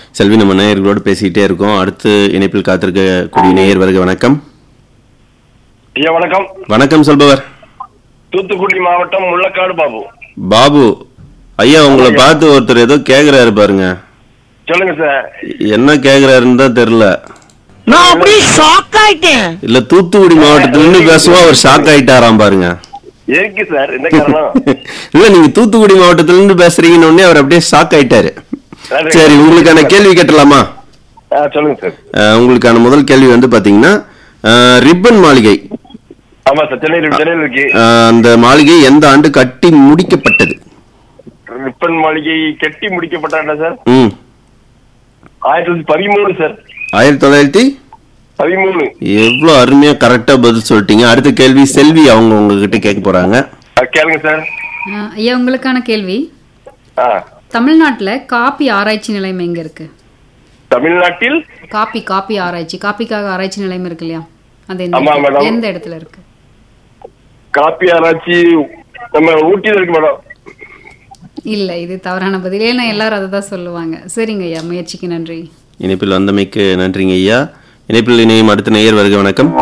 செல்வி நம்ம நேயர்களோடு பேசிக்கிட்டே இருக்கோம் அடுத்து இணைப்பில் காத்திருக்கக்கூடிய நேயர் வருக வணக்கம் ஐயா வணக்கம் வணக்கம் சொல்பவர் தூத்துக்குடி மாவட்டம் முள்ளக்காடு பாபு பாபு ஐயா உங்களை பார்த்து ஒருத்தர் ஏதோ கேக்குறாரு பாருங்க சொல்லுங்க சார் என்ன கேக்குறாருன்னு தான் தெரியல நான் அப்படியே ஷாக் ஆயிட்டேன் இல்ல தூத்துக்குடி மாவட்டத்துல இருந்து பேசுவோம் அவர் ஷாக் ஆயிட்டாராம் பாருங்க எதுக்கு சார் என்ன காரணம் இல்ல நீங்க தூத்துக்குடி மாவட்டத்துல இருந்து பேசுறீங்கன்னு உடனே அவர் அப்படியே ஷாக் ஆயிட்டாரு சரி உங்களுக்கான கேள்வி கேட்டலாமா ஆ, சொல்லுங்க சார் அஹ், உங்களுக்கான முதல் கேள்வி வந்து பாத்தீங்கன்னா அஹ், ரிப்பன் மாளிகை ஆமா சார் சென்னையில் சென்னையில் இருக்கு அஹ், அந்த மாளிகை எந்த ஆண்டு கட்டி முடிக்கப்பட்டது ரிப்பன் மாளிகை கட்டி முடிக்கப்பட்டாண்டா சார் ம் ஆயிரத்தி தொள்ளாயிரத்தி பதிமூணு சார் ஆயிரத்தி தொள்ளாயிரத்தி பதிமூணு எவ்வளவு அருமையா கரெக்டா பதில் சொல்லிட்டீங்க அடுத்த கேள்வி செல்வி அவங்க உங்ககிட்ட கேட்க போறாங்க ஆ, கேளுங்க சார் ஆ, ஐயா உங்களுக்கான கேள்வி ஆ தமிழ்நாட்டுல காப்பி ஆராய்ச்சி நிலையம் எங்க இருக்கு தமிழ்நாட்டில் காப்பி காப்பி ஆராய்ச்சி காப்பிக்காக ஆராய்ச்சி நிலையம் இருக்கு இல்லையா அது எந்த ஆமா, இடத்துல- மேடம். எந்த இடத்துல இருக்கு காப்பி ஆராய்ச்சி நம்ம ஊட்டியில் இருக்கு மேடம் இல்ல இது தவறான பதில் ஏன்னா எல்லாரும் அதை தான் சொல்லுவாங்க சரிங்க ஐயா முயற்சிக்கு நன்றி இணைப்பில் வந்தமைக்கு நன்றிங்க ஐயா இணைப்பில் இணையும் அடுத்த நேயர் வருக வணக்கம்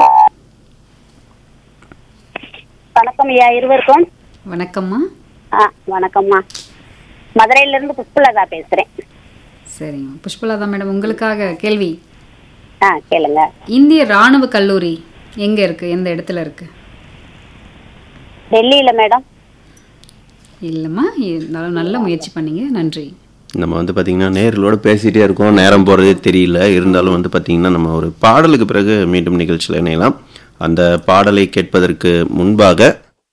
வணக்கம் ஐயா இருவருக்கும் வணக்கம்மா ஆ வணக்கம்மா மதுரையில இருந்து புஷ்பலதா பேசுறேன் சரிங்க புஷ்பலதா மேடம் உங்களுக்காக கேள்வி ஆ கேளுங்க இந்திய ராணுவ கல்லூரி எங்க இருக்கு எந்த இடத்துல இருக்கு டெல்லியில மேடம் இல்லம்மா இருந்தாலும் நல்ல முயற்சி பண்ணீங்க நன்றி நம்ம வந்து பாத்தீங்கன்னா நேர்களோட பேசிட்டே இருக்கோம் நேரம் போறதே தெரியல இருந்தாலும் வந்து பாத்தீங்கன்னா நம்ம ஒரு பாடலுக்கு பிறகு மீண்டும் நிகழ்ச்சியில் இணையலாம் அந்த பாடலை கேட்பதற்கு முன்பாக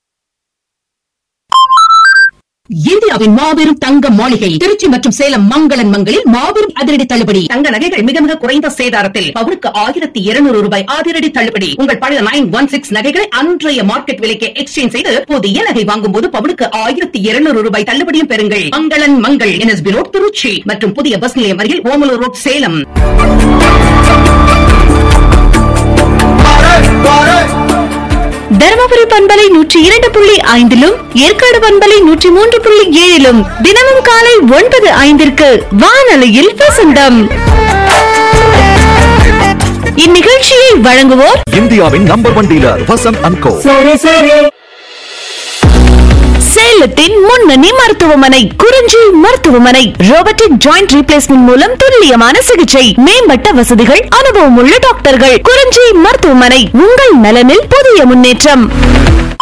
இந்தியாவின் மாபெரும் தங்க மாளிகை திருச்சி மற்றும் சேலம் மங்களன் மங்களில் மாபெரும் அதிரடி தள்ளுபடி தங்க நகைகள் மிக மிக குறைந்த சேதாரத்தில் பவுனுக்கு ஆயிரத்தி இருநூறு ரூபாய் அதிரடி தள்ளுபடி உங்கள் பழைய நைன் ஒன் சிக்ஸ் நகைகளை அன்றைய மார்க்கெட் விலைக்கு எக்ஸ்சேஞ்ச் செய்து புதிய நகை வாங்கும் போது பவுனுக்கு ஆயிரத்தி இருநூறு ரூபாய் தள்ளுபடியும் பெறுங்கள் மங்களன் மங்கள் என்எஸ்பி ரோட் திருச்சி மற்றும் புதிய பஸ் நிலையம் அருகில் ஓமலூர் ரோட் சேலம் தருமபுரி பண்பலை நூற்றி இரண்டு புள்ளி ஐந்திலும் ஏற்காடு பண்பலை நூற்றி மூன்று புள்ளி ஏழிலும் தினமும் காலை ஒன்பது ஐந்திற்கு வானொலியில் வசந்தம் இந்நிகழ்ச்சியை வழங்குவோர் இந்தியாவின் number one dealer Vasanth and co சேலத்தின் முன்னணி மருத்துவமனை குறிஞ்சி மருத்துவமனை ரோபோட்டிக் ஜாயிண்ட் ரீப்ளேஸ்மெண்ட் மூலம் துல்லியமான சிகிச்சை மேம்பட்ட வசதிகள் அனுபவம் உள்ள டாக்டர்கள் குறிஞ்சி மருத்துவமனை உங்கள் நலனில் புதிய முன்னேற்றம்